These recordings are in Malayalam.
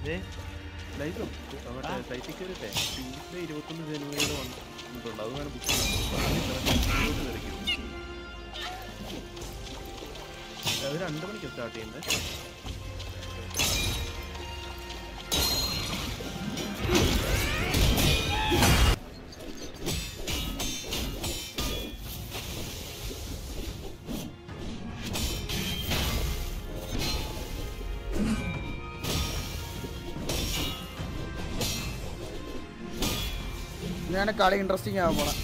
ലൈവ് മറ്റേ സൈറ്റിൽ കയറിട്ടെ ട്യൂസ്ഡേ ഇരുപത്തൊന്ന് ജനുവരിയുടെ വന്നിട്ടുണ്ട് അത് വേണം ബുക്ക് ചെയ്യാൻ അത് രണ്ട് മണിക്കാണ് സ്റ്റാർട്ട് ചെയ്യുന്നത് ഇതാണ് കളി ഇൻട്രസ്റ്റിംഗ് ആവാൻ പോണ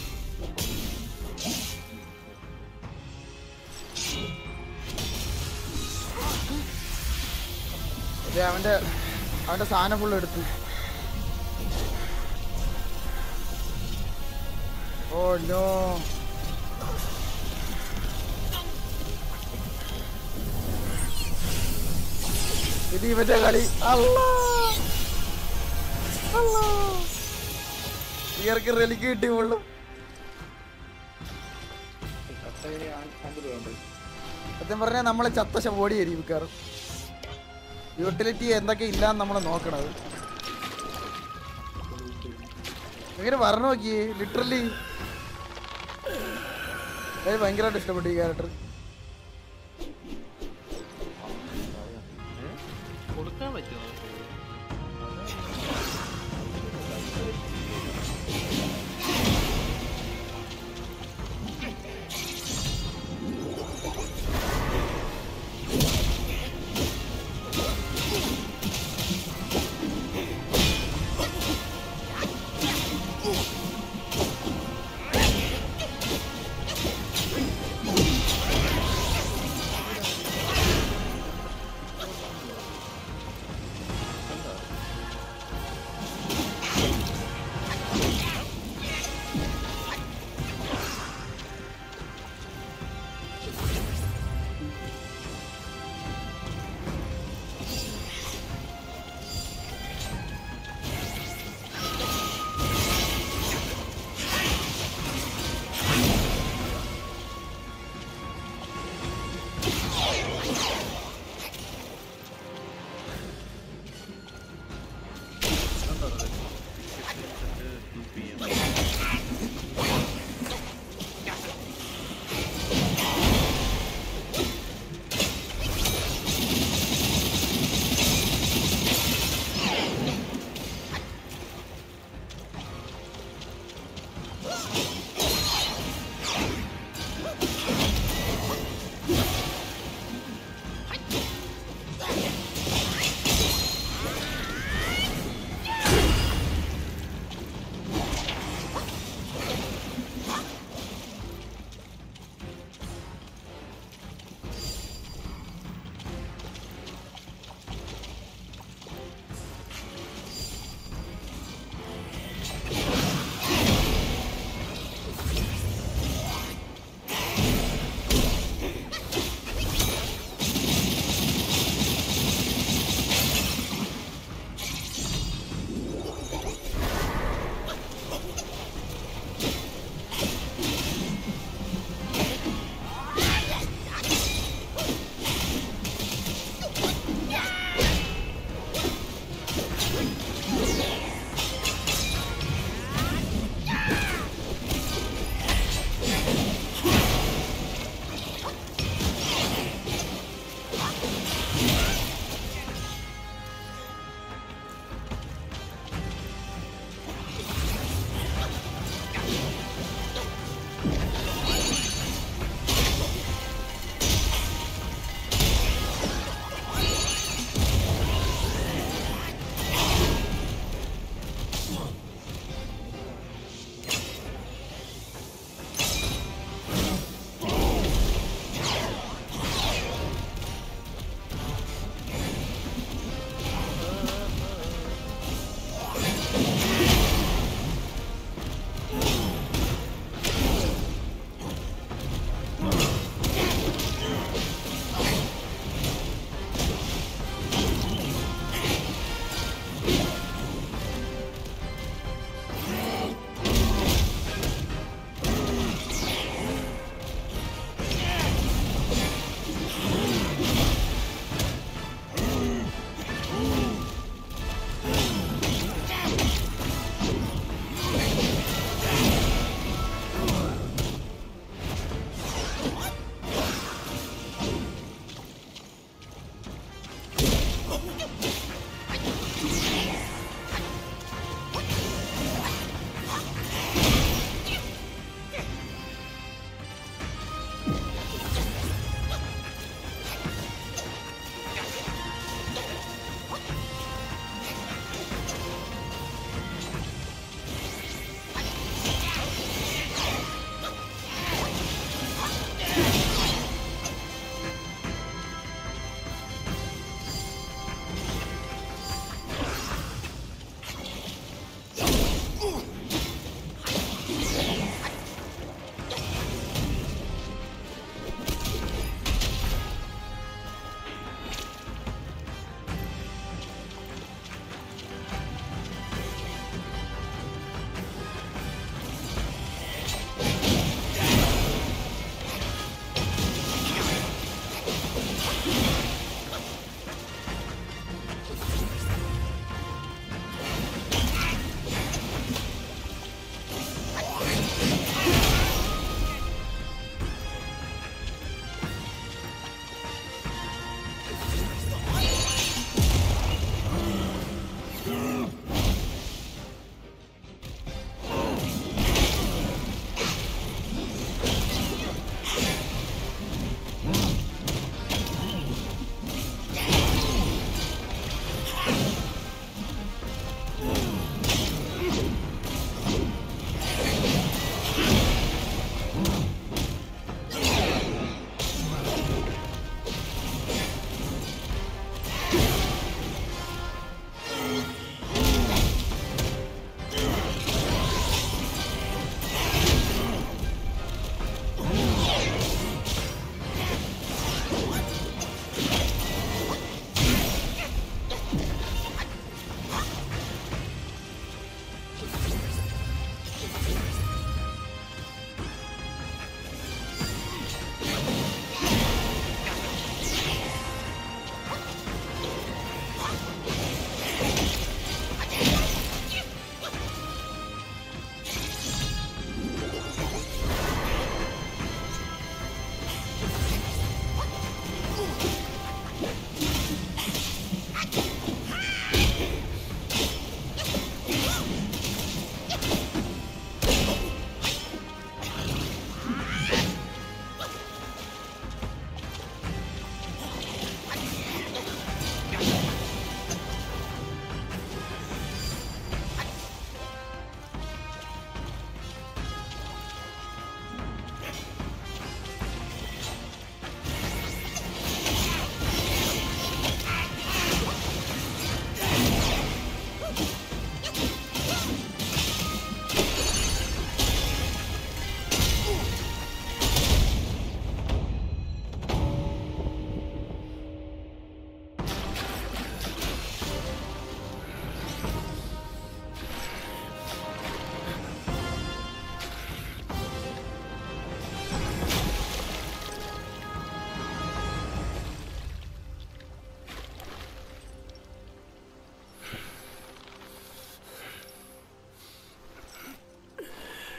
ഇത് അവന്റെ അവന്റെ സാധനം ഫുള്ള് എടുത്തു ഓ നോ ഇത് ഇവന്റെ കളി അല്ലാ അല്ലാ ഇയർക്ക് റെലിക്ക് കിട്ടി മുള്ളു സത്യം പറഞ്ഞാൽ നമ്മളെ ചത്ത ശവോടി ആയിരിക്കും മിക്കവാറും യൂട്ടിലിറ്റി എന്തൊക്കെ ഇല്ലാന്ന് നമ്മൾ നോക്കണത് എങ്ങനെ പറഞ്ഞു നോക്കിയേ ലിറ്ററലി എനിക്ക് ഭയങ്കരമായിട്ട് ഇഷ്ടപ്പെട്ടു ഈ ക്യാരക്ടർ കൊടുക്കാൻ പറ്റുമോ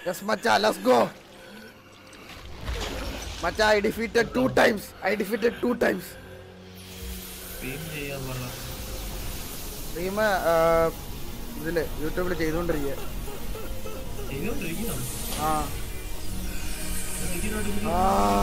യെസ് മച്ചാ ലെറ്റ്സ് ഗോ മച്ചാ I defeated two times I defeated two times stream ചെയ്യാൻ പറ ടീം ഇതില് യൂട്യൂബിൽ ചെയ്തുകൊണ്ടിരിക്കുക ചെയ്തോണ്ടിരിക്കണം ആ ആ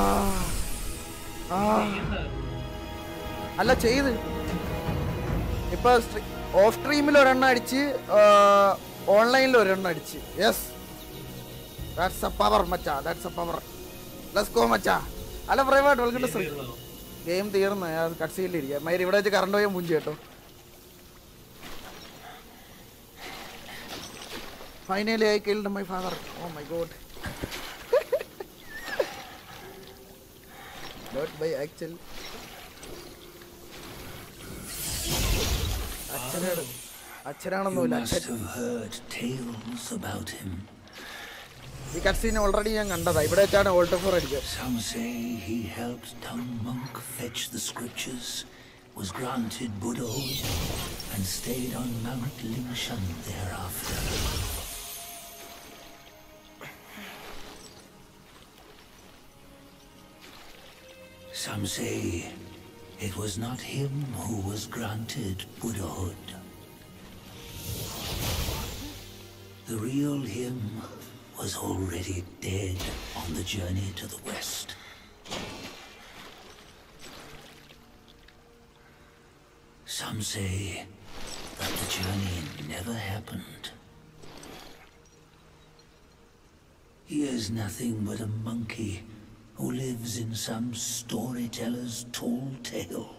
ആ അല്ല ചെയ്ത് ഇപ്പൊ ഓഫ് സ്ട്രീമിൽ ഒരെണ്ണം അടിച്ച് ഓൺലൈനിൽ ഒരെണ്ണം അടിച്ച് യെസ് ദാറ്റ്സ് എ പവർ മച്ചാ that's a power let's go മച്ചാ അല്ല പ്രൈവായിട്ട് വെൽക്കം ടു ശ്രീ ഗെയിം തീർന്നു ഞാൻ കട്സിയിലിരിക്കുക മയിര് ഇവിടെ വെച്ച് കറണ്ട് പോയാൽ മുഞ്ചി കേട്ടോ finally I killed my father oh my god not by actual അച്ഛനാണ് അച്ഛനാണെന്നൊന്നുമില്ല must അച്ഛൻ have heard tales about him. ഈ കട്സീൻ ഓൾറെഡി ഞാൻ കണ്ടതാ ഇവിടെ വെച്ചാണ് ഓൾട്ട് ഫോർ അടിച്ചത് Some say he helped Tung Monk fetch the scriptures, was granted Buddhahood, and stayed on Mount Lingshan thereafter. Some say it was not him who was granted Buddhahood. The real him was already dead on the journey to the west. Some say that the journey never happened. He is nothing but a monkey who lives in some storyteller's tall tale.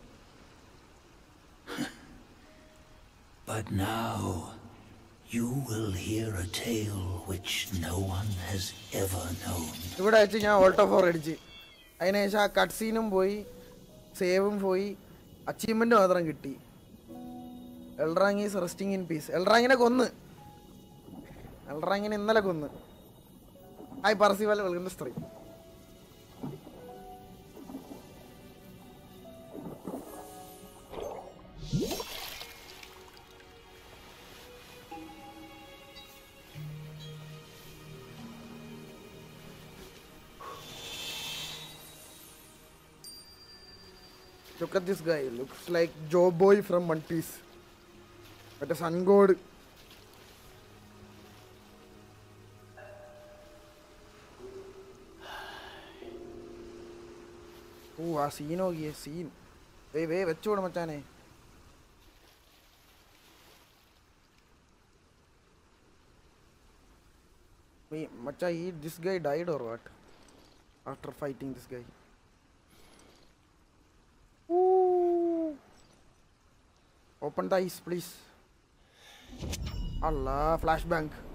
but now, you will hear a tale which no one has ever known. ഇവിടെ വെച്ച് ഞാൻ ഓൾട്ടോ ഫോർ അടിച്ച് അതിനുശേഷം ആ കട്ട് സീനും പോയി സേവും പോയി അച്ചീവ്മെന്റ് മാത്രം കിട്ടി Elrang is resting in peace എൽറാങ്ങിനെ കൊന്ന് എൽറാങ്ങിനെ ഇന്നലെ കൊന്ന് ഹായ് പറസിവാൽ വെൽക്കം ടു സ്ത്രീ Look at this guy. Looks like Joe Boy from One Piece. But a sun god. ഓ ആ സീൻ നോക്കിയേ സീൻ വേ വേ വെച്ചോട് മച്ചാനെ Wait, Macha, he, this guy died or what? After fighting this guy. Ooh. Open the eyes, please. Allah, flashbang.